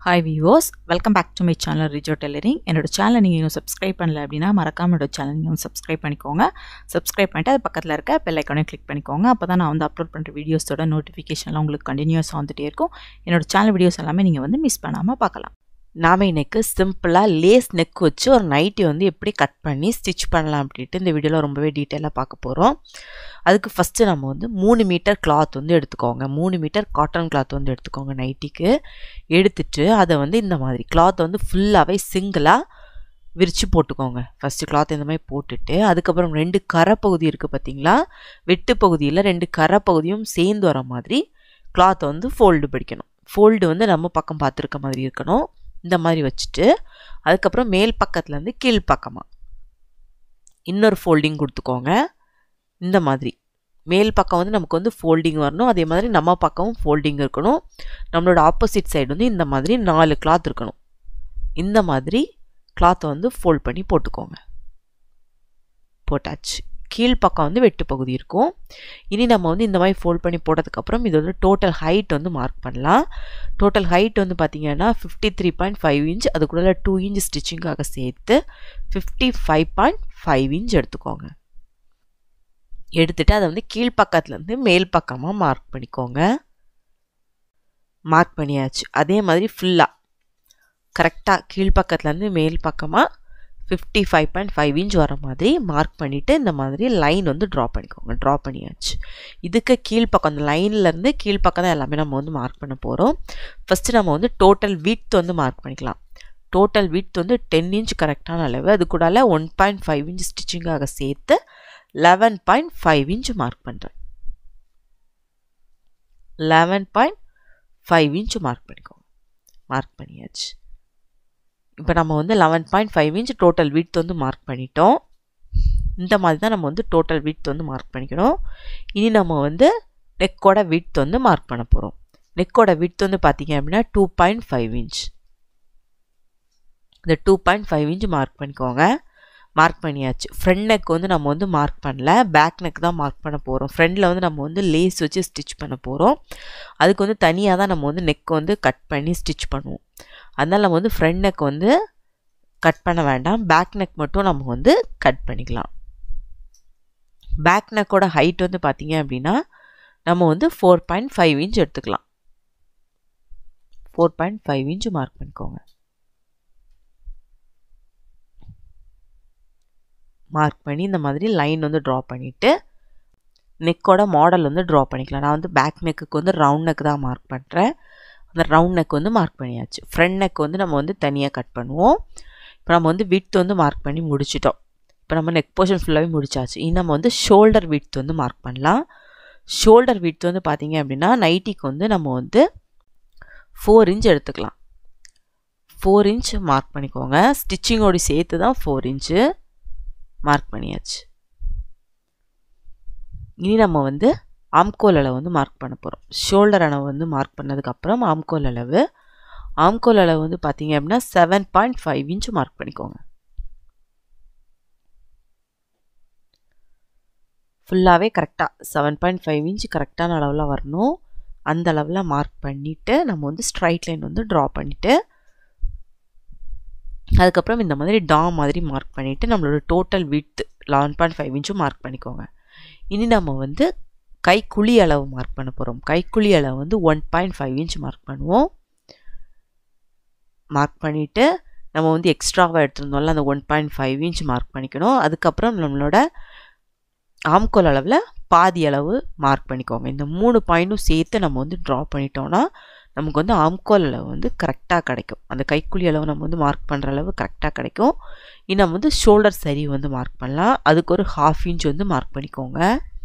hi viewers welcome back to my channel Rijo tailoring என்னோட சேனலை நீங்கள் இன்னும் சப்ஸ்கிரைப் பண்ணல அப்படின்னா மறக்காம என்னோட சேனல் நீங்கள் சப்ஸ்கிரைப் பண்ணிக்கோங்க சப்ஸ்கிரைப் பண்ணிட்டு அது பக்கத்தில் இருக்க பெல் ஐக்கானையும் கிளிக் பண்ணிக்கோங்க அப்போ தான் நான் வந்து அப்லோட் பண்ணுற வீடியோஸோட நோட்டிஃபிகேஷன்லாம் உங்களுக்கு கண்டினியூஸாக வந்துட்டே இருக்கும் என்னோட சேனல் வீடியோஸ் எல்லாமே நீங்கள் வந்து மிஸ் பண்ணாமல் பார்க்கலாம் நாம் இன்னைக்கு சிம்பிளாக லேஸ் நெக் வச்சு ஒரு நைட்டி வந்து எப்படி கட் பண்ணி ஸ்டிச் பண்ணலாம் அப்படின்ட்டு இந்த வீடியோவில் ரொம்பவே டீட்டெயிலாக பார்க்க போகிறோம் அதுக்கு ஃபஸ்ட்டு நம்ம வந்து மூணு மீட்டர் கிளாத் வந்து எடுத்துக்கோங்க மூணு மீட்டர் காட்டன் கிளாத் வந்து எடுத்துக்கோங்க நைட்டிக்கு எடுத்துட்டு அதை வந்து இந்த மாதிரி கிளாத் வந்து ஃபுல்லாகவே சிங்கிளாக விரித்து போட்டுக்கோங்க ஃபஸ்ட்டு கிளாத் இந்த மாதிரி போட்டுட்டு அதுக்கப்புறம் ரெண்டு கரை பகுதி இருக்குது பார்த்தீங்களா வெட்டு பகுதியில் ரெண்டு கரை பகுதியும் சேர்ந்து வர மாதிரி கிளாத்தை வந்து ஃபோல்டு பிடிக்கணும் ஃபோல்டு வந்து நம்ம பக்கம் பார்த்துருக்க மாதிரி இருக்கணும் இந்த மாதிரி வச்சுட்டு அதுக்கப்புறம் மேல் பக்கத்துலேருந்து கீழ் பக்கமாக இன்னொரு ஃபோல்டிங் கொடுத்துக்கோங்க இந்த மாதிரி மேல் பக்கம் வந்து நமக்கு வந்து ஃபோல்டிங் வரணும் அதே மாதிரி நம்ம பக்கமும் ஃபோல்டிங் இருக்கணும் நம்மளோட ஆப்போசிட் சைடு வந்து இந்த மாதிரி நாலு கிளாத் இருக்கணும் இந்த மாதிரி கிளாத்தை வந்து ஃபோல்ட் பண்ணி போட்டுக்கோங்க போட்டாச்சு கீழ்ப்பக்கம் வந்து வெட்டு பகுதி இருக்கும் இனி நம்ம வந்து இந்த மாதிரி ஃபோல்ட் பண்ணி போட்டதுக்கப்புறம் இது வந்து டோட்டல் ஹைட் வந்து மார்க் பண்ணலாம் டோட்டல் ஹைட் வந்து பார்த்திங்கன்னா fifty three point five inch அதுக்குள்ள டூ இன்ச் ஸ்டிச்சிங்காக சேர்த்து fifty five point five inch எடுத்துக்கோங்க எடுத்துகிட்டு அதை வந்து கீழ்ப்பக்கத்துலேருந்து மேல் பக்கமாக மார்க் பண்ணிக்கோங்க மார்க் பண்ணியாச்சு அதே மாதிரி ஃபுல்லாக கரெக்டாக கீழ்ப்பக்கத்துலேருந்து மேல் பக்கமாக fifty five point five inch வர மாதிரி மார்க் பண்ணிவிட்டு இந்த மாதிரி லைன் வந்து ட்ரா பண்ணிக்கோங்க ட்ரா பண்ணியாச்சு இதுக்கு கீழ்ப்பக்கம் அந்த லைன்லேருந்து கீழ்ப்பக்கம் தான் எல்லாமே நம்ம வந்து மார்க் பண்ண போகிறோம் ஃபஸ்ட்டு நம்ம வந்து டோட்டல் வித் வந்து மார்க் பண்ணிக்கலாம் டோட்டல் வித் வந்து டென் இன்ச் கரெக்டான அளவு அது கூடால ஒன் பாயிண்ட் ஃபைவ் இன்ச் ஸ்டிச்சிங்காக சேர்த்து eleven point five inch mark பண்ணுறேன் eleven point five inch mark பண்ணிக்கோங்க மார்க் பண்ணியாச்சு இப்போ நம்ம வந்து eleven point five inch total width வந்து மார்க் பண்ணிட்டோம் இந்த மாதிரி தான் நம்ம வந்து டோட்டல் வித் வந்து மார்க் பண்ணிக்கணும் இனி நம்ம வந்து நெக்கோட வித் வந்து மார்க் பண்ண போகிறோம் நெக்கோட வித் வந்து பார்த்தீங்க அப்படின்னா டூ பாயிண்ட் ஃபைவ் இன்ச் இந்த two point five inch mark பண்ணிக்கோங்க மார்க் பண்ணியாச்சு ஃப்ரண்ட் நெக் வந்து நம்ம வந்து மார்க் பண்ணல பேக் நெக் தான் மார்க் பண்ண போகிறோம் ஃப்ரண்டில் வந்து நம்ம வந்து லேஸ் வச்சு ஸ்டிச் பண்ண போகிறோம் அதுக்கு வந்து தனியாக தான் நம்ம வந்து நெக் வந்து கட் பண்ணி ஸ்டிச் பண்ணுவோம் அதனால் நம்ம வந்து ஃப்ரண்ட் நெக் வந்து கட் பண்ண வேண்டாம் பேக் நெக் மட்டும் நம்ம வந்து கட் பண்ணிக்கலாம் பேக் நெக்கோட ஹைட் வந்து பார்த்தீங்க அப்படின்னா நம்ம வந்து ஃபோர் பாயிண்ட் ஃபைவ் இன்ச் எடுத்துக்கலாம் four point five inch mark பண்ணிக்கோங்க மார்க் பண்ணி இந்த மாதிரி லைன் வந்து ட்ரா பண்ணிவிட்டு நெக்கோட மாடல் வந்து ட்ரா பண்ணிக்கலாம் நான் வந்து பேக் நெக்குக்கு வந்து ரவுண்ட் நெக் தான் மார்க் பண்ணுறேன் அந்த ரவுண்ட் நெக் வந்து மார்க் பண்ணியாச்சு ஃப்ரண்ட் நெக் வந்து நம்ம வந்து தனியாக கட் பண்ணுவோம் இப்போ நம்ம வந்து விட் வந்து மார்க் பண்ணி முடிச்சிட்டோம் இப்போ நம்ம நெக் போர்ஷன் ஃபுல்லாகவே முடிச்சாச்சு இனி நம்ம வந்து ஷோல்டர் விட் வந்து மார்க் பண்ணலாம் ஷோல்டர் விட் வந்து பார்த்திங்க அப்படின்னா நைட்டிக்கு வந்து நம்ம வந்து ஃபோர் இன்ச் எடுத்துக்கலாம் ஃபோர் இன்ச் மார்க் பண்ணிக்கோங்க ஸ்டிச்சிங்கோடு சேர்த்து தான் ஃபோர் இன்ச்சு மார்க் பண்ணியாச்சு இனி நம்ம வந்து ஆம்கோல் அளவு வந்து மார்க் பண்ண போகிறோம் ஷோல்டர் அளவு வந்து மார்க் பண்ணதுக்கப்புறம் ஆம்கோல் அளவு ஆம்கோல் அளவு வந்து பார்த்தீங்க அப்படின்னா seven point five inch mark பண்ணிக்கோங்க ஃபுல்லாகவே கரெக்டாக செவன் பாயிண்ட் ஃபைவ் இன்ச் கரெக்டான அளவில் வரணும் அந்த அளவில் மார்க் பண்ணிவிட்டு நம்ம வந்து ஸ்ட்ரைட் லைன் வந்து ட்ரா பண்ணிவிட்டு அதுக்கப்புறம் இந்த மாதிரி டா மாதிரி மார்க் பண்ணிவிட்டு நம்மளோட total width eleven point five இன்ச்சும் மார்க் பண்ணிக்கோங்க இனி நம்ம வந்து கைக்குழி அளவு மார்க் பண்ண போகிறோம் கைக்குழி அளவு வந்து one point five inch mark பண்ணுவோம் மார்க் பண்ணிவிட்டு நம்ம வந்து எக்ஸ்ட்ராவாக எடுத்துருந்தோம்ல அந்த one point five inch mark பண்ணிக்கணும் அதுக்கப்புறம் நம்மளோட ஆம்கோல் அளவில் பாதி அளவு மார்க் பண்ணிக்கோங்க இந்த மூணு பாயிண்ட்டும் சேர்த்து நம்ம வந்து ட்ரா பண்ணிட்டோம்னா நமக்கு வந்து ஆம்கோல் அளவு வந்து கரெக்டாக கிடைக்கும் அந்த கைக்குழி அளவு நம்ம வந்து மார்க் பண்ணுற அளவு கரெக்டாக கிடைக்கும் இனி நம்ம வந்து ஷோல்டர் சரி வந்து மார்க் பண்ணலாம் அதுக்கு ஒரு ஹாஃப் இன்ச் வந்து மார்க் பண்ணிக்கோங்க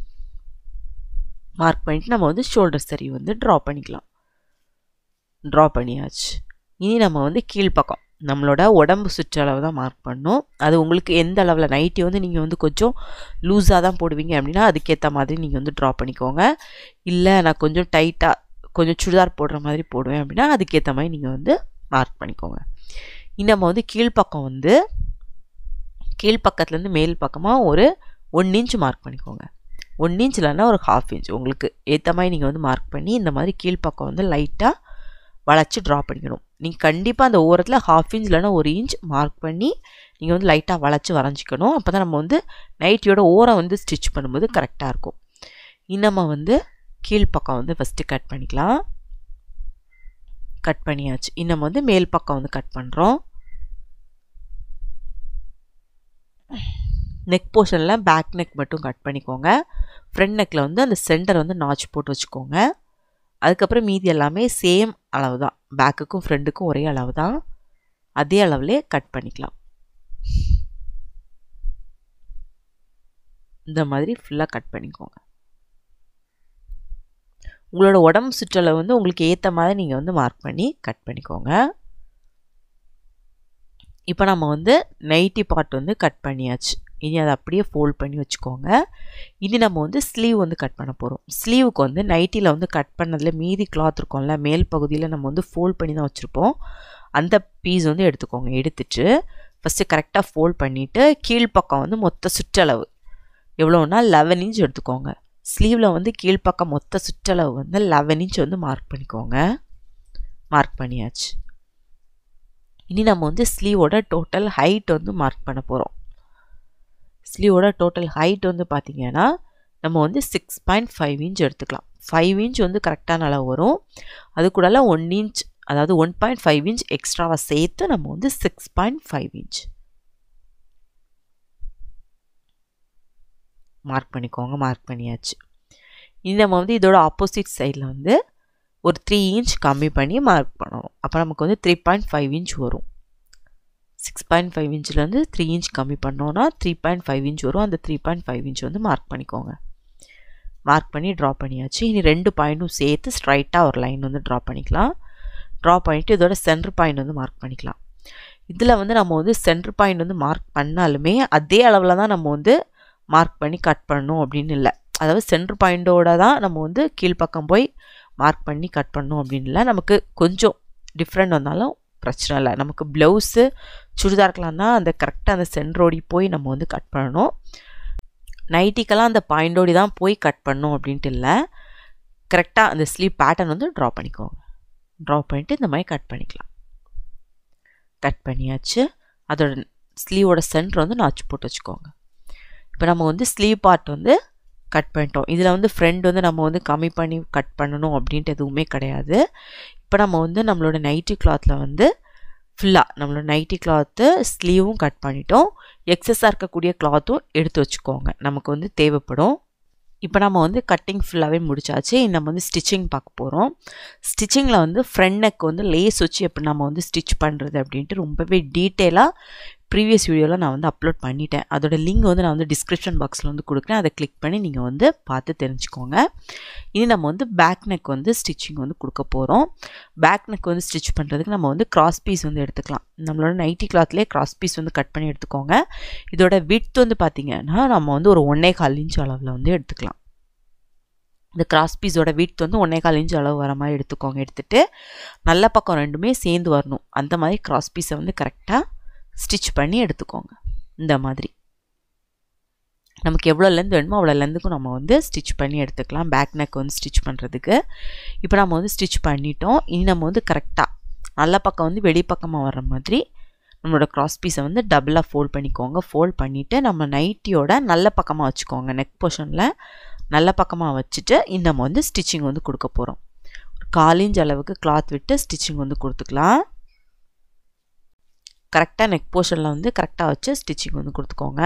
மார்க் பண்ணிவிட்டு நம்ம வந்து ஷோல்டர் சரி வந்து ட்ரா பண்ணிக்கலாம் ட்ரா பண்ணியாச்சு இனி நம்ம வந்து கீழ்ப்பக்கம் நம்மளோட உடம்பு சுற்றளவு தான் மார்க் பண்ணணும் அது உங்களுக்கு எந்த அளவில் நைட்டி வந்து நீங்கள் வந்து கொஞ்சம் லூஸாக தான் போடுவீங்க அப்படின்னா அதுக்கேற்ற மாதிரி நீங்கள் வந்து ட்ரா பண்ணிக்கோங்க இல்லை நான் கொஞ்சம் டைட்டாக கொஞ்சம் சுடிதார் போடுற மாதிரி போடுவேன் அப்படின்னா அதுக்கேற்ற மாதிரி நீங்கள் வந்து மார்க் பண்ணிக்கோங்க இனி நம்ம வந்து கீழ்ப்பக்கம் வந்து கீழ்ப்பக்கத்துலேருந்து மேல் பக்கமாக ஒரு ஒன் இன்ச் மார்க் பண்ணிக்கோங்க ஒன் இன்ச் இல்லைன்னா ஒரு ஹாஃப் இன்ச் உங்களுக்கு ஏற்ற மாதிரி நீங்கள் வந்து மார்க் பண்ணி இந்த மாதிரி கீழ்ப்பக்கம் வந்து லைட்டாக வளைச்சி ட்ரா பண்ணிக்கணும் நீங்கள் கண்டிப்பாக அந்த ஓரத்தில் ஹாஃப் இன்ச் இல்லைன்னா ஒரு இன்ச் மார்க் பண்ணி நீங்கள் வந்து லைட்டாக வளைச்சி வரைஞ்சிக்கணும் அப்போ தான் நம்ம வந்து நைட்டியோட ஓரம் வந்து ஸ்டிச் பண்ணும்போது கரெக்டாக இருக்கும் இன்னமா வந்து கீழ்ப்பக்கம் வந்து ஃபஸ்ட்டு கட் பண்ணிக்கலாம் கட் பண்ணியாச்சு இன்னும் வந்து மேல் பக்கம் வந்து கட் பண்ணுறோம் நெக் போர்ஷனில் பேக் நெக் மட்டும் கட் பண்ணிக்கோங்க ஃப்ரண்ட் நெக்கில் வந்து அந்த சென்டர் வந்து நாச் போட்டு வச்சுக்கோங்க அதுக்கப்புறம் மீதி எல்லாமே சேம் அளவு தான் பேக்குக்கும் ஃப்ரண்ட்டுக்கும் ஒரே அளவு தான் அதே அளவுலே கட் பண்ணிக்கலாம் இந்த மாதிரி ஃபுல்லாக கட் பண்ணிக்கோங்க உங்களோட உடம்பு சுற்றளவு வந்து உங்களுக்கு ஏற்ற மாதிரி நீங்கள் வந்து மார்க் பண்ணி கட் பண்ணிக்கோங்க இப்போ நம்ம வந்து நைட்டி பார்ட் வந்து கட் பண்ணியாச்சு இனி அதை அப்படியே ஃபோல்ட் பண்ணி வச்சுக்கோங்க இனி நம்ம வந்து ஸ்லீவ் வந்து கட் பண்ண போகிறோம் ஸ்லீவுக்கு வந்து நைட்டியில் வந்து கட் பண்ணதில் மீதி கிளாத் இருக்கும்ல மேல் பகுதியில் நம்ம வந்து ஃபோல்ட் பண்ணி தான் வச்சுருப்போம் அந்த பீஸ் வந்து எடுத்துக்கோங்க எடுத்துட்டு ஃபஸ்ட்டு கரெக்டாக ஃபோல்ட் பண்ணிவிட்டு கீழ்ப்பக்கம் வந்து மொத்த சுற்றளவு எவ்வளோன்னா லெவன் இன்ச் எடுத்துக்கோங்க ஸ்லீவில் வந்து கீழ்ப்பக்கம் மொத்த சுற்றளவு வந்து லெவன் இன்ச் வந்து மார்க் பண்ணிக்கோங்க மார்க் பண்ணியாச்சு இனி நம்ம வந்து ஸ்லீவோட டோட்டல் ஹைட் வந்து மார்க் பண்ண போகிறோம் ஸ்லீவோட டோட்டல் ஹைட் வந்து பார்த்திங்கன்னா நம்ம வந்து சிக்ஸ் பாயிண்ட் ஃபைவ் இன்ச் எடுத்துக்கலாம் ஃபைவ் இன்ச் வந்து கரெக்டான அளவு வரும் அது கூடலாம் ஒன் இன்ச் அதாவது ஒன் பாயிண்ட் ஃபைவ் இன்ச் எக்ஸ்ட்ராவாக சேர்த்து நம்ம வந்து six point five inch mark பண்ணிக்கோங்க மார்க் பண்ணியாச்சு இனி நம்ம வந்து இதோட ஆப்போசிட் சைடில் வந்து ஒரு த்ரீ இன்ச் கம்மி பண்ணி மார்க் பண்ணணும் அப்போ நமக்கு வந்து த்ரீ பாயிண்ட் ஃபைவ் இன்ச் வரும் சிக்ஸ் பாயிண்ட் ஃபைவ் இன்ச்லேருந்து த்ரீ இன்ச் கம்மி பண்ணோன்னா த்ரீ பாயிண்ட் ஃபைவ் இன்ச் வரும் அந்த த்ரீ பாயிண்ட் ஃபைவ் இன்ச் வந்து மார்க் பண்ணிக்கோங்க மார்க் பண்ணி ட்ரா பண்ணியாச்சு இனி ரெண்டு பாயிண்ட்டும் சேர்த்து ஸ்ட்ரைட்டாக ஒரு லைன் வந்து ட்ரா பண்ணிக்கலாம் ட்ரா பண்ணிவிட்டு இதோட சென்டர் பாயிண்ட் வந்து மார்க் பண்ணிக்கலாம் இதில் வந்து நம்ம வந்து சென்டர் பாயிண்ட் வந்து மார்க் பண்ணாலுமே அதே அளவில் தான் நம்ம வந்து மார்க் பண்ணி கட் பண்ணணும் அப்படின்னு இல்லை அதாவது சென்டர் பாயிண்டோட தான் நம்ம வந்து கீழ்ப்பக்கம் போய் மார்க் பண்ணி கட் பண்ணணும் அப்படின்னு இல்லை நமக்கு கொஞ்சம் டிஃப்ரெண்ட் வந்தாலும் பிரச்சனை இல்லை நமக்கு ப்ளவுஸு சுடிதாருக்கெலாம் தான் அந்த கரெக்டாக அந்த சென்டரோடி போய் நம்ம வந்து கட் பண்ணணும் நைட்டிக்கெல்லாம் அந்த பாயிண்டோடி தான் போய் கட் பண்ணணும் அப்படின்ட்டு இல்லை கரெக்டாக அந்த ஸ்லீவ் பேட்டர்ன் வந்து ட்ரா பண்ணிக்கோங்க ட்ரா பண்ணிவிட்டு இந்த மாதிரி கட் பண்ணிக்கலாம் கட் பண்ணியாச்சு அதோட ஸ்லீவோட சென்டர் வந்து நாச்சு போட்டு வச்சுக்கோங்க இப்போ நம்ம வந்து ஸ்லீவ் பார்ட் வந்து கட் பண்ணிட்டோம் இதில் வந்து ஃப்ரெண்ட் வந்து நம்ம வந்து கம்மி பண்ணி கட் பண்ணணும் அப்படின்ட்டு எதுவுமே கிடையாது இப்போ நம்ம வந்து நம்மளோட நைட்டி கிளாத்தில் வந்து ஃபுல்லாக நம்மளோட நைட்டி கிளாத்து ஸ்லீவும் கட் பண்ணிட்டோம் எக்ஸஸாக இருக்கக்கூடிய கிளாத்தும் எடுத்து வச்சுக்கோங்க நமக்கு வந்து தேவைப்படும் இப்போ நம்ம வந்து கட்டிங் ஃபுல்லாகவே முடிச்சாச்சு நம்ம வந்து ஸ்டிச்சிங் பார்க்க போகிறோம் ஸ்டிச்சிங்கில் வந்து ஃப்ரண்ட் நெக் வந்து லேஸ் வச்சு எப்படி நம்ம வந்து ஸ்டிச் பண்ணுறது அப்படின்ட்டு ரொம்பவே டீட்டெயிலாக ப்ரீவியஸ் வீடியோவில் நான் வந்து அப்லோட் பண்ணிட்டேன் அதோட லிங்க் வந்து நான் வந்து டிஸ்கிரிப்ஷன் பாக்ஸில் வந்து கொடுக்குறேன் அதை கிளிக் பண்ணி நீங்கள் வந்து பார்த்து தெரிஞ்சுக்கோங்க இனி நம்ம வந்து பேக் நெக் வந்து ஸ்டிச்சிங் வந்து கொடுக்க போகிறோம் பேக் நெக் வந்து ஸ்டிச் பண்ணுறதுக்கு நம்ம வந்து கிராஸ் பீஸ் வந்து எடுத்துக்கலாம் நம்மளோட நைட்டி கிளாத்லேயே கிராஸ் பீஸ் வந்து கட் பண்ணி எடுத்துக்கோங்க இதோட விட்த் வந்து பார்த்திங்கன்னா நம்ம வந்து ஒரு ஒன்றே கால் இன்ச் அளவில் வந்து எடுத்துக்கலாம் இந்த கிராஸ் பீஸோட விட்த் வந்து ஒன்றே கால் இன்ச் அளவு வர மாதிரி எடுத்துக்கோங்க எடுத்துகிட்டு நல்ல பக்கம் ரெண்டுமே சேர்ந்து வரணும் அந்த மாதிரி கிராஸ் பீஸை வந்து கரெக்டாக ஸ்டிச் பண்ணி எடுத்துக்கோங்க இந்த மாதிரி நமக்கு எவ்வளோ லென்த் வேணுமோ அவ்வளோ லென்த்துக்கும் நம்ம வந்து ஸ்டிச் பண்ணி எடுத்துக்கலாம் பேக் நெக் வந்து ஸ்டிச் பண்ணுறதுக்கு இப்போ நம்ம வந்து ஸ்டிச் பண்ணிட்டோம் இனி நம்ம வந்து கரெக்டாக நல்ல பக்கம் வந்து வெளிப்பக்கமாக வர்ற மாதிரி நம்மளோட க்ராஸ் பீஸை வந்து டபுளாக ஃபோல்ட் பண்ணிக்கோங்க ஃபோல்ட் பண்ணிவிட்டு நம்ம நைட்டியோட நல்ல பக்கமாக வச்சுக்கோங்க நெக் போர்ஷனில் நல்ல பக்கமாக வச்சுட்டு நம்ம வந்து ஸ்டிச்சிங் வந்து கொடுக்க போகிறோம் ஒரு காலிஞ்ச் அளவுக்கு கிளாத் விட்டு ஸ்டிச்சிங் வந்து கொடுத்துக்கலாம் கரெக்டாக நெக் போர்ஷனில் வந்து கரெக்டாக வச்சு ஸ்டிச்சிங் வந்து கொடுத்துக்கோங்க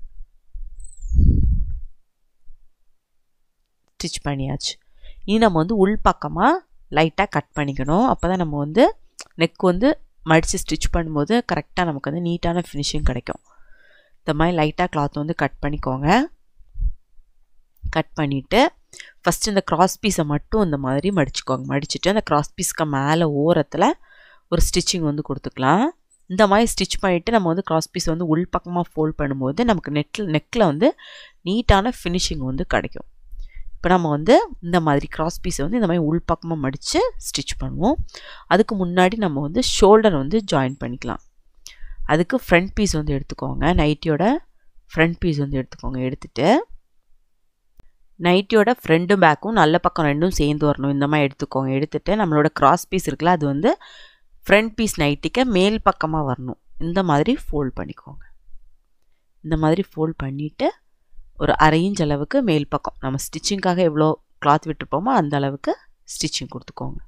ஸ்டிச் பண்ணியாச்சு இனி நம்ம வந்து உள் பக்கமாக லைட்டாக கட் பண்ணிக்கணும் அப்போ தான் நம்ம வந்து நெக் வந்து மடித்து ஸ்டிச் பண்ணும்போது கரெக்டாக நமக்கு வந்து நீட்டான ஃபினிஷிங் கிடைக்கும் இந்த மாதிரி லைட்டாக கிளாத் வந்து கட் பண்ணிக்கோங்க கட் பண்ணிவிட்டு ஃபஸ்ட்டு இந்த கிராஸ் பீஸை மட்டும் இந்த மாதிரி மடிச்சுக்கோங்க மடிச்சுட்டு அந்த கிராஸ் பீஸ்க்கு மேலே ஓரத்தில் ஒரு ஸ்டிச்சிங் வந்து கொடுத்துக்கலாம் இந்த மாதிரி ஸ்டிச் பண்ணிவிட்டு நம்ம வந்து கிராஸ் பீஸ் வந்து உள் பக்கமாக ஃபோல்ட் பண்ணும்போது நமக்கு நெட்டில் நெக்கில் வந்து நீட்டான ஃபினிஷிங் வந்து கிடைக்கும் இப்போ நம்ம வந்து இந்த மாதிரி கிராஸ் பீஸை வந்து இந்த மாதிரி உள் பக்கமாக மடித்து ஸ்டிச் பண்ணுவோம் அதுக்கு முன்னாடி நம்ம வந்து ஷோல்டர் வந்து ஜாயின் பண்ணிக்கலாம் அதுக்கு ஃப்ரண்ட் பீஸ் வந்து எடுத்துக்கோங்க நைட்டியோட ஃப்ரண்ட் பீஸ் வந்து எடுத்துக்கோங்க எடுத்துகிட்டு நைட்டியோட ஃப்ரண்ட்டும் பேக்கும் நல்ல பக்கம் ரெண்டும் சேர்ந்து வரணும் இந்த மாதிரி எடுத்துக்கோங்க எடுத்துகிட்டு நம்மளோட கிராஸ் பீஸ் இருக்குல்ல அது வந்து ஃப்ரண்ட் பீஸ் நைட்டிக்கு மேல் பக்கமாக வரணும் இந்த மாதிரி ஃபோல்ட் பண்ணிக்கோங்க இந்த மாதிரி ஃபோல்ட் பண்ணிவிட்டு ஒரு அரை இன்ச் அளவுக்கு மேல் பக்கம் நம்ம ஸ்டிச்சிங்காக எவ்வளோ கிளாத் விட்டுருப்போமோ அந்த அளவுக்கு ஸ்டிச்சிங் கொடுத்துக்கோங்க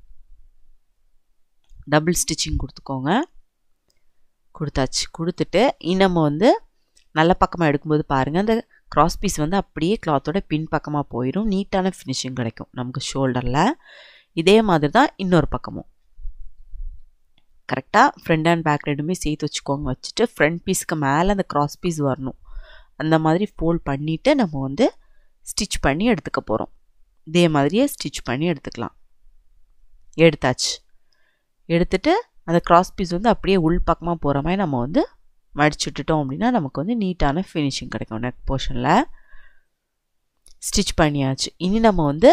டபுள் ஸ்டிச்சிங் கொடுத்துக்கோங்க கொடுத்தாச்சு கொடுத்துட்டு நம்ம வந்து நல்ல பக்கமாக எடுக்கும்போது பாருங்கள் அந்த க்ராஸ் பீஸ் வந்து அப்படியே கிளாத்தோட பின் பக்கமாக போயிடும் நீட்டான ஃபினிஷிங் கிடைக்கும் நமக்கு ஷோல்டரில் இதே மாதிரி தான் இன்னொரு பக்கமும் கரெக்டாக ஃப்ரண்ட் அண்ட் பேக் ரெண்டுமே சேர்த்து வச்சுக்கோங்க வச்சுட்டு ஃப்ரண்ட் பீஸ்க்கு மேலே அந்த க்ராஸ் பீஸ் வரணும் அந்த மாதிரி ஃபோல்ட் பண்ணிவிட்டு நம்ம வந்து ஸ்டிச் பண்ணி எடுத்துக்க போகிறோம் இதே மாதிரியே ஸ்டிச் பண்ணி எடுத்துக்கலாம் எடுத்தாச்சு எடுத்துட்டு அந்த க்ராஸ் பீஸ் வந்து அப்படியே உள் பக்கமாக போகிற மாதிரி நம்ம வந்து மடிச்சு விட்டுட்டோம் அப்படின்னா நமக்கு வந்து நீட்டான ஃபினிஷிங் கிடைக்கும் நெக் போர்ஷனில் ஸ்டிச் பண்ணியாச்சு இனி நம்ம வந்து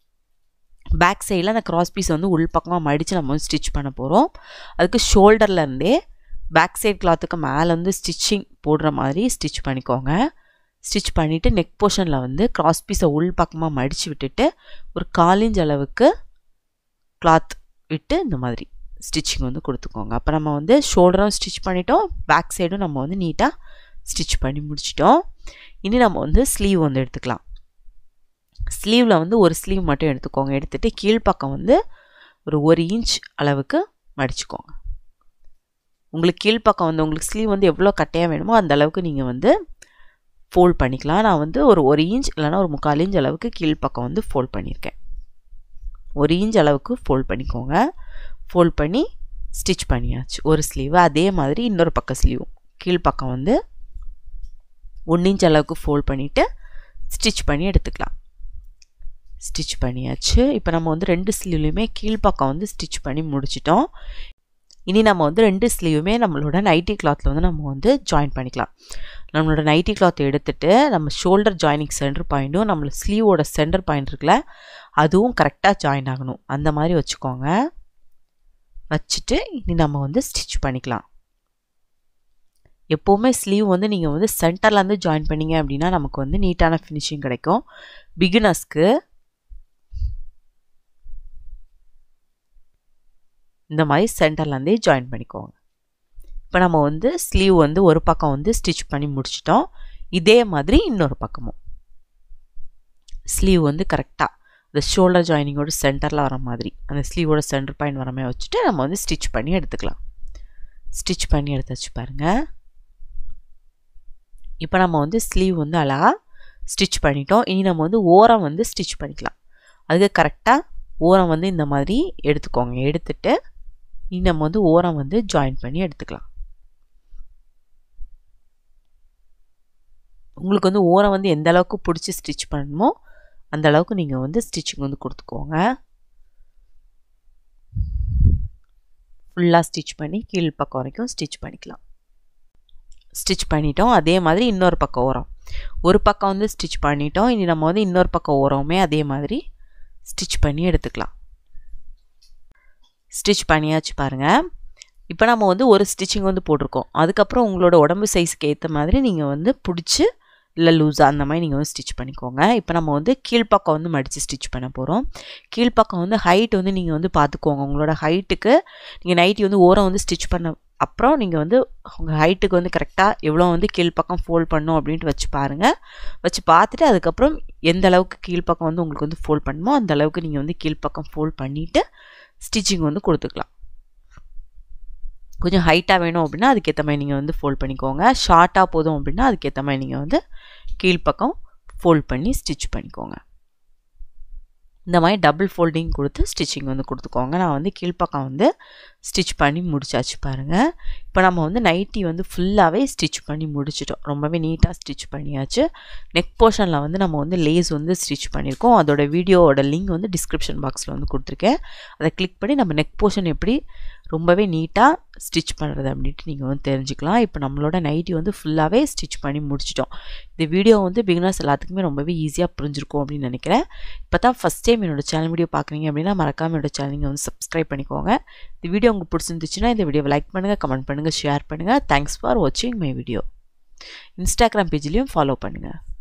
பேக் சைடில் அந்த க்ராஸ் பீஸ் வந்து உள் பக்கமாக மடித்து நம்ம வந்து ஸ்டிச் பண்ண போகிறோம் அதுக்கு ஷோல்டர்லேருந்தே பேக் சைட் கிளாத்துக்கு மேலே வந்து ஸ்டிச்சிங் போடுற மாதிரி ஸ்டிச் பண்ணிக்கோங்க ஸ்டிச் பண்ணிவிட்டு நெக் போர்ஷனில் வந்து க்ராஸ் பீஸை உள் பக்கமாக மடித்து விட்டுட்டு ஒரு காலிஞ்ச் அளவுக்கு கிளாத் விட்டு இந்த மாதிரி ஸ்டிச்சிங் வந்து கொடுத்துக்கோங்க அப்போ நம்ம வந்து ஷோல்டரும் ஸ்டிச் பண்ணிட்டோம் பேக் சைடும் நம்ம வந்து நீட்டாக ஸ்டிச் பண்ணி முடிச்சிட்டோம் இனி நம்ம வந்து ஸ்லீவ் வந்து எடுத்துக்கலாம் ஸ்லீவில் வந்து ஒரு ஸ்லீவ் மட்டும் எடுத்துக்கோங்க எடுத்துகிட்டு கீழ்ப்பக்கம் வந்து ஒரு ஒரு இன்ச் அளவுக்கு மடிச்சுக்கோங்க உங்களுக்கு கீழ்ப்பக்கம் வந்து உங்களுக்கு ஸ்லீவ் வந்து எவ்வளோ கட்டையாக வேணுமோ அந்த அளவுக்கு நீங்கள் வந்து ஃபோல்ட் பண்ணிக்கலாம் நான் வந்து ஒரு ஒரு இன்ச் இல்லைனா ஒரு முக்கால் இன்ச் அளவுக்கு கீழ்ப்பக்கம் வந்து ஃபோல்ட் பண்ணியிருக்கேன் ஒரு இன்ச் அளவுக்கு ஃபோல்ட் பண்ணிக்கோங்க ஃபோல்ட் பண்ணி ஸ்டிச் பண்ணியாச்சு ஒரு ஸ்லீவு அதே மாதிரி இன்னொரு பக்கம் ஸ்லீவும் கீழ்ப்பக்கம் வந்து ஒன் இன்ச் அளவுக்கு ஃபோல்ட் பண்ணிவிட்டு ஸ்டிச் பண்ணி எடுத்துக்கலாம் ஸ்டிச் பண்ணியாச்சு இப்போ நம்ம வந்து ரெண்டு ஸ்லீவ்லையுமே கீழ்ப்பக்கம் வந்து ஸ்டிச் பண்ணி முடிச்சிட்டோம் இனி நம்ம வந்து ரெண்டு ஸ்லீவுமே நம்மளோட நைட்டி கிளாத்தில் வந்து நம்ம வந்து ஜாயின் பண்ணிக்கலாம் நம்மளோட நைட்டி கிளாத் எடுத்துகிட்டு நம்ம ஷோல்டர் ஜாயினிங் சென்டர் பாயிண்ட்டும் நம்மளோட ஸ்லீவோட சென்டர் பாயிண்ட் இருக்குல்ல அதுவும் கரெக்டாக ஜாயின் ஆகணும் அந்த மாதிரி வச்சுக்கோங்க வச்சுட்டு இனி நம்ம வந்து ஸ்டிச் பண்ணிக்கலாம் எப்போவுமே ஸ்லீவ் வந்து நீங்கள் வந்து சென்டர்லேருந்து ஜாயின் பண்ணிங்க அப்படின்னா நமக்கு வந்து நீட்டான ஃபினிஷிங் கிடைக்கும் பிகினர்ஸ்க்கு இந்த மாதிரி சென்டர்லேருந்தே ஜாயின் பண்ணிக்கோங்க இப்போ நம்ம வந்து ஸ்லீவ் வந்து ஒரு பக்கம் வந்து ஸ்டிச் பண்ணி முடிச்சிட்டோம் இதே மாதிரி இன்னொரு பக்கமும் ஸ்லீவ் வந்து கரெக்டாக இந்த ஷோல்டர் ஜாயினிங்கோட சென்டரில் வர மாதிரி அந்த ஸ்லீவோட சென்டர் பாயிண்ட் வர மாதிரி வச்சுட்டு நம்ம வந்து ஸ்டிச் பண்ணி எடுத்துக்கலாம் ஸ்டிச் பண்ணி எடுத்து வச்சு பாருங்கள் இப்போ நம்ம வந்து ஸ்லீவ் வந்து அழகாக ஸ்டிச் பண்ணிட்டோம் இனி நம்ம வந்து ஓரம் வந்து ஸ்டிச் பண்ணிக்கலாம் அதுக்கு கரெக்டாக ஓரம் வந்து இந்த மாதிரி எடுத்துக்கோங்க எடுத்துட்டு இனி நம்ம வந்து ஓரம் வந்து ஜாயின் பண்ணி எடுத்துக்கலாம் உங்களுக்கு வந்து ஓரம் வந்து எந்த அளவுக்கு பிடிச்சி ஸ்டிச் பண்ணணுமோ அந்த அளவுக்கு நீங்கள் வந்து ஸ்டிச்சிங் வந்து கொடுத்துக்கோங்க ஃபுல்லாக ஸ்டிச் பண்ணி கீழ் பக்கம் வரைக்கும் ஸ்டிச் பண்ணிக்கலாம் ஸ்டிச் பண்ணிட்டோம் அதே மாதிரி இன்னொரு பக்கம் ஓரம் ஒரு பக்கம் வந்து ஸ்டிச் பண்ணிட்டோம் இனி நம்ம வந்து இன்னொரு பக்கம் ஓரமே அதே மாதிரி ஸ்டிச் பண்ணி எடுத்துக்கலாம் ஸ்டிச் பண்ணியாச்சு பாருங்கள் இப்போ நம்ம வந்து ஒரு ஸ்டிச்சிங் வந்து போட்டிருக்கோம் அதுக்கப்புறம் உங்களோட உடம்பு சைஸுக்கு ஏற்ற மாதிரி நீங்கள் வந்து பிடிச்சி இல்லை லூஸாக அந்த மாதிரி நீங்கள் வந்து ஸ்டிச் பண்ணிக்கோங்க இப்போ நம்ம வந்து கீழ்ப்பக்கம் வந்து மடித்து ஸ்டிச் பண்ண போகிறோம் கீழ்ப்பக்கம் வந்து ஹைட் வந்து நீங்கள் வந்து பார்த்துக்கோங்க உங்களோட ஹைட்டுக்கு நீங்கள் நைட்டி வந்து ஓரம் வந்து ஸ்டிச் பண்ண அப்புறம் நீங்கள் வந்து உங்கள் ஹைட்டுக்கு வந்து கரெக்டாக எவ்வளோ வந்து கீழ்ப்பக்கம் ஃபோல்ட் பண்ணும் அப்படின்ட்டு வச்சு பாருங்கள் வச்சு பார்த்துட்டு அதுக்கப்புறம் எந்த அளவுக்கு கீழ்ப்பக்கம் வந்து உங்களுக்கு வந்து ஃபோல்ட் பண்ணுமோ அந்த அளவுக்கு நீங்கள் வந்து கீழ்ப்பக்கம் ஃபோல்ட் பண்ணிவிட்டு ஸ்டிச்சிங் வந்து கொடுத்துக்கலாம் கொஞ்சம் ஹைட்டாக வேணும் அப்படின்னா அதுக்கேற்ற மாதிரி நீங்கள் வந்து ஃபோல்ட் பண்ணிக்கோங்க ஷார்ட்டாக போதும் அப்படின்னா அதுக்கேற்ற மாதிரி நீங்கள் வந்து கீழ்ப்பக்கம் ஃபோல்ட் பண்ணி ஸ்டிச் பண்ணிக்கோங்க இந்த மாதிரி டபுள் ஃபோல்டிங் கொடுத்து ஸ்டிச்சிங் வந்து கொடுத்துக்கோங்க நான் வந்து கீழ்ப்பக்கம் வந்து ஸ்டிச் பண்ணி முடிச்சாச்சு பாருங்கள் இப்போ நம்ம வந்து நைட்டி வந்து ஃபுல்லாகவே ஸ்டிச் பண்ணி முடிச்சிட்டோம் ரொம்பவே நீட்டாக ஸ்டிச் பண்ணியாச்சு நெக் போர்ஷனில் வந்து நம்ம வந்து லேஸ் வந்து ஸ்டிச் பண்ணியிருக்கோம் அதோட வீடியோவோட லிங்க் வந்து டிஸ்கிரிப்ஷன் பாக்ஸில் வந்து கொடுத்துருக்கேன் அதை கிளிக் பண்ணி நம்ம நெக் போர்ஷன் எப்படி ரொம்பவே நீட்டாக ஸ்டிச் பண்ணுறது அப்படின்ட்டு நீங்கள் வந்து தெரிஞ்சுக்கலாம் இப்போ நம்மளோட நைட்டி வந்து ஃபுல்லாகவே ஸ்டிச் பண்ணி முடிச்சிட்டோம் இந்த வீடியோ வந்து பிகினர்ஸ் எல்லாத்துக்குமே ரொம்பவே ஈஸியாக புரிஞ்சிருக்கும் அப்படின்னு நினைக்கிறேன் இப்போ தான் ஃபஸ்ட் டைம் என்னோட சேனல் வீடியோ பார்க்குறீங்க அப்படின்னா மறக்காமல் என்னோட சேனல் நீங்கள் வந்து சப்ஸ்கிரைப் பண்ணிக்கோங்க இந்த வீடியோ உங்களுக்கு பிடிச்சிருந்துச்சுன்னா இந்த வீடியோவை லைக் பண்ணுங்கள் கமெண்ட் பண்ணுங்கள் ஷேர் பண்ணுங்கள் தேங்க்ஸ் ஃபார் வாட்சிங் மை வீடியோ இன்ஸ்டாகிராம் பேஜ்லேயும் ஃபாலோ பண்ணுங்கள்